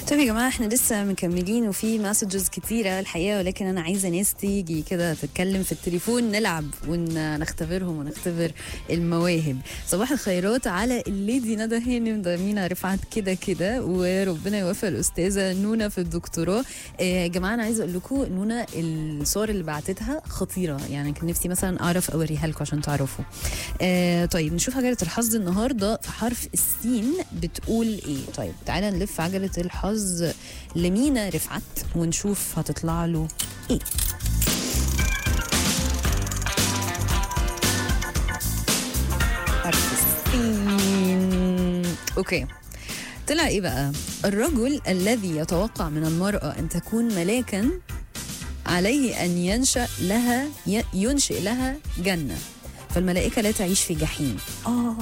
طيب يا جماعه احنا لسه مكملين وفي مسجز كتيره الحقيقه ولكن انا عايزه ناس تيجي كده تتكلم في التليفون نلعب ونختبرهم ونختبر المواهب صباح الخيرات على الليدي ندى هانم ده مينا رفعت كده كده وربنا يوفق الاستاذه نونا في الدكتوراه آه، يا جماعه انا عايزه اقول لكم نونا الصور اللي بعتتها خطيره يعني كان نفسي مثلا اعرف اوريها لكم عشان تعرفوا آه طيب نشوف عجله الحظ النهارده في حرف السين بتقول ايه طيب تعالى نلف عجله الحظ لمينا رفعت ونشوف هتطلع له ايه حرف السين اوكي طلع ايه بقى الرجل الذي يتوقع من المرأة أن تكون ملاكا عليه أن ينشأ لها ي- ينشئ لها جنة فالملائكة لا تعيش في جحيم آه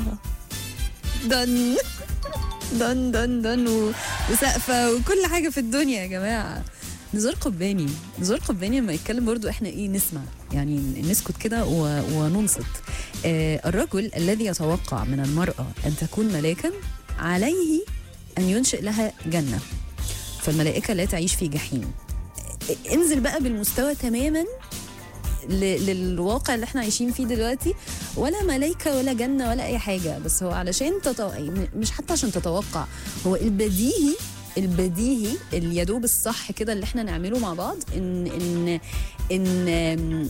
دن دن دن دن و- وسقفة وكل حاجة في الدنيا يا جماعة نزار قباني نزار قباني لما يتكلم برضو احنا ايه نسمع يعني نسكت كده و- وننصت آه الرجل الذي يتوقع من المرأة أن تكون ملاكا عليه أن ينشئ لها جنة فالملائكة لا تعيش في جحيم انزل بقى بالمستوى تماما ل- للواقع اللي احنا عايشين فيه دلوقتي ولا ملايكة ولا جنة ولا أي حاجة بس هو علشان تتو... مش حتى عشان تتوقع هو البديهي البديهي اللي يدوب الصح كده اللي احنا نعمله مع بعض ان ان ان آم،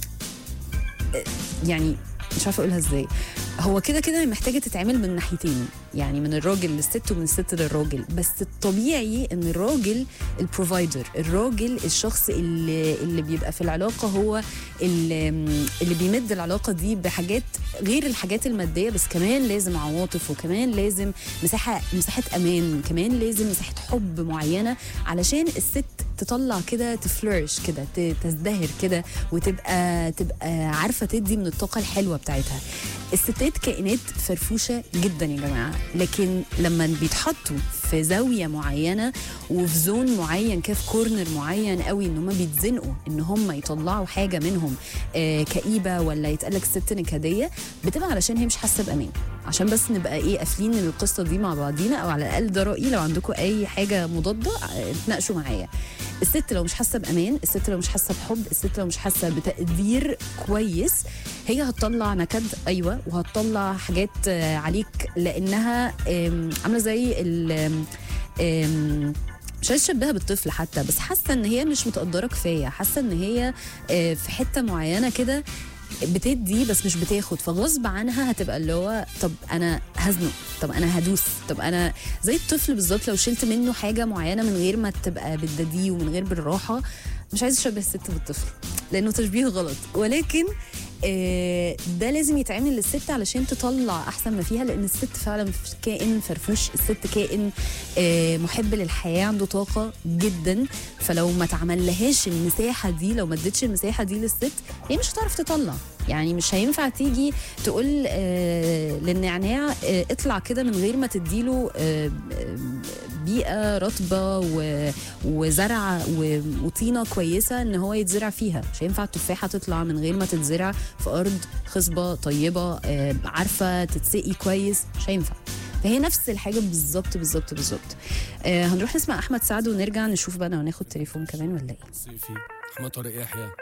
يعني مش عارفه اقولها ازاي هو كده كده محتاجه تتعمل من ناحيتين يعني من الراجل للست ومن الست للراجل بس الطبيعي ان الراجل البروفايدر الراجل الشخص اللي اللي بيبقى في العلاقه هو اللي, اللي بيمد العلاقه دي بحاجات غير الحاجات الماديه بس كمان لازم عواطف وكمان لازم مساحه مساحه امان كمان لازم مساحه حب معينه علشان الست تطلع كده تفلرش كده ت- تزدهر كده وتبقى تبقى عارفه تدي من الطاقه الحلوه بتاعتها الستات كائنات فرفوشه جدا يا جماعه لكن لما بيتحطوا في زاويه معينه وفي زون معين كده في كورنر معين قوي ان هم بيتزنقوا ان هم يطلعوا حاجه منهم آه كئيبه ولا يتقالك ست نكديه بتبقى علشان هي مش حاسه بامان عشان بس نبقى ايه قافلين القصه دي مع بعضينا او على الاقل ده رايي لو عندكم اي حاجه مضاده آه، اتناقشوا معايا الست لو مش حاسه بامان الست لو مش حاسه بحب الست لو مش حاسه بتقدير كويس هي هتطلع نكد ايوه وهتطلع حاجات آه، عليك لانها آم، عامله زي ال آم، آم، مش عايز اشبهها بالطفل حتى بس حاسه ان هي مش متقدره كفايه حاسه ان هي آه، في حته معينه كده بتدي بس مش بتاخد فغصب عنها هتبقى اللي هو طب انا هزنق طب انا هدوس طب انا زي الطفل بالظبط لو شلت منه حاجه معينه من غير ما تبقى بتداديه ومن غير بالراحه مش عايز اشبه الست بالطفل لانه تشبيه غلط ولكن آه، ده لازم يتعمل للست علشان تطلع احسن ما فيها لان الست فعلا كائن فرفوش الست كائن آه، محب للحياه عنده طاقه جدا فلو ما تعملهاش المساحه دي لو ما اديتش المساحه دي للست هي مش هتعرف تطلع يعني مش هينفع تيجي تقول آه للنعناع آه اطلع كده من غير ما تديله آه آه، بيئه رطبه و- وزرع و- وطينه كويسه ان هو يتزرع فيها مش هينفع التفاحه تطلع من غير ما تتزرع في ارض خصبه طيبه آه عارفه تتسقي كويس مش هينفع فهي نفس الحاجه بالظبط بالظبط بالظبط آه هنروح نسمع احمد سعد ونرجع نشوف بقى لو ناخد تليفون كمان ولا ايه صيفي احمد طارق يحيى